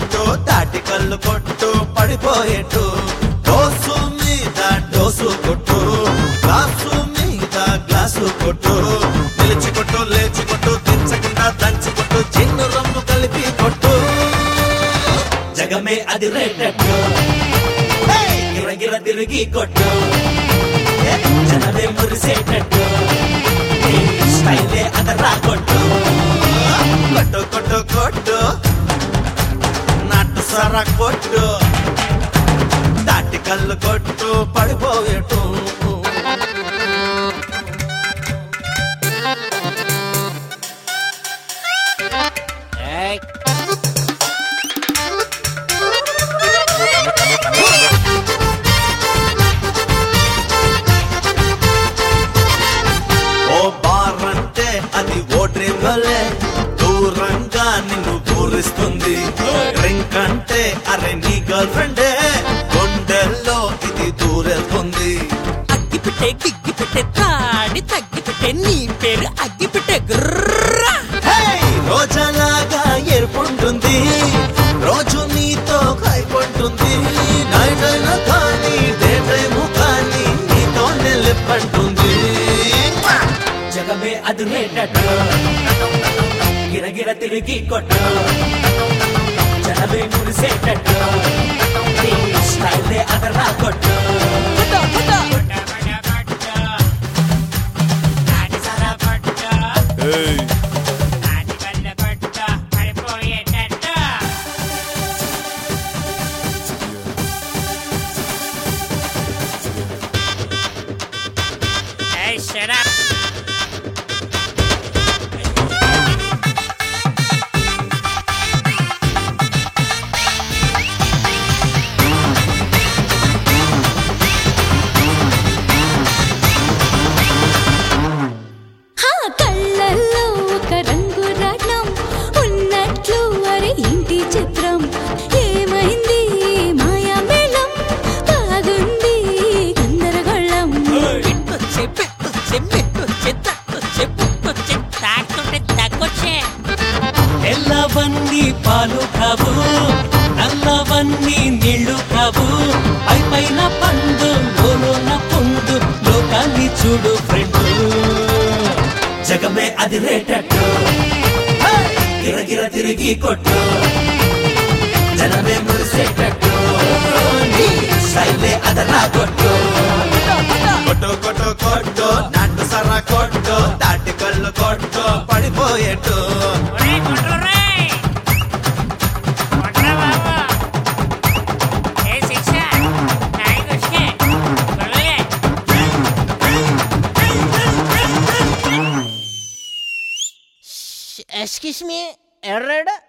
కొట్టు తాటి కళ్ళు కొట్టు పడిపోయేట్టు డోసు మీద డోసు కొట్టు గ్లాసు మీద గ్లాసు కొట్టు నిలిచి కొట్టు లేచి కొట్టు దించకుండా దంచి కొట్టు చిన్న రంగు కలిపి కొట్టు జగమే అది రేటట్టు గిరగిర తిరిగి కొట్టు ఏ, జనమే మురిసేటట్టు నీ స్టైలే అదరా కొట్టు కొట్టు కొట్టు కొట్టు నాటు సర కొట్టు దాటి కళ్ళు కొట్టు పడిపోయేటు ఏయ్, ఓ బార్ అంటే అది ఓ డ్రీమ్ వల్లే దూరంగా నిన్ను పూరిస్తుంది డ్రింక్ అంటే అరే నీ గర్ల్ ఫ్రెండే గుండెల్లో ఇది దూరెళ్తుంది అగ్గి పెట్టే గిగ్గి పెట్టే తాడి తగ్గి పెట్టే నీ పేరు అగ్గి పెట్టే గుర్రా హేయ్! రోజలాగా ఏర్పుంటుంది రోజు నీతో కైపంటుంది నైట్ అయినా కానీ డే టైము కానీ నీతో నిలిపంటుంది జగమే అది రేటట్టు గిరగిర తిరిగి కొట్టు జనమే మురిసేటట్టు నీ స్టైలే అదరా కొట్టు Hey, shut up. హా కళ్ళల్లో ఒక రంగు రాట్నం ఉన్నట్లు అరే ఇంటి చిత్రం ఏమైంది మాయా మేళం బాగుంది గందరగోళం పెట్టొచ్చే పెట్టొచ్చే మెట్టొచ్చే తట్టొచ్చే పుట్టొచ్చే తాకుతుంటే తగ్గొచ్చే తెల్లవన్నీ పాలు కావు నల్లవన్నీ నీళ్లు కావు పై పైన పండు లోన పుండు లోకాన్ని చూడు ఫ్రెండ్ జగమే అది రేటట్టు గిరగిర తిరిగి కొట్టు జనమే మురిసేటట్టు నీ స్టైలే అదరా కొట్టు కొట్టు కొట్టు కొట్టు నాటు సర కొట్టు దాటి కళ్ళు కొట్టు పడిపోయేట్టు ఒరేయ్, కొట్టుర్రేయ్. కొట్టురా బాబు. ఏ శిక్ష? నాయకొచ్చుకే. కొడవలే. Excuse me ఎర్రడు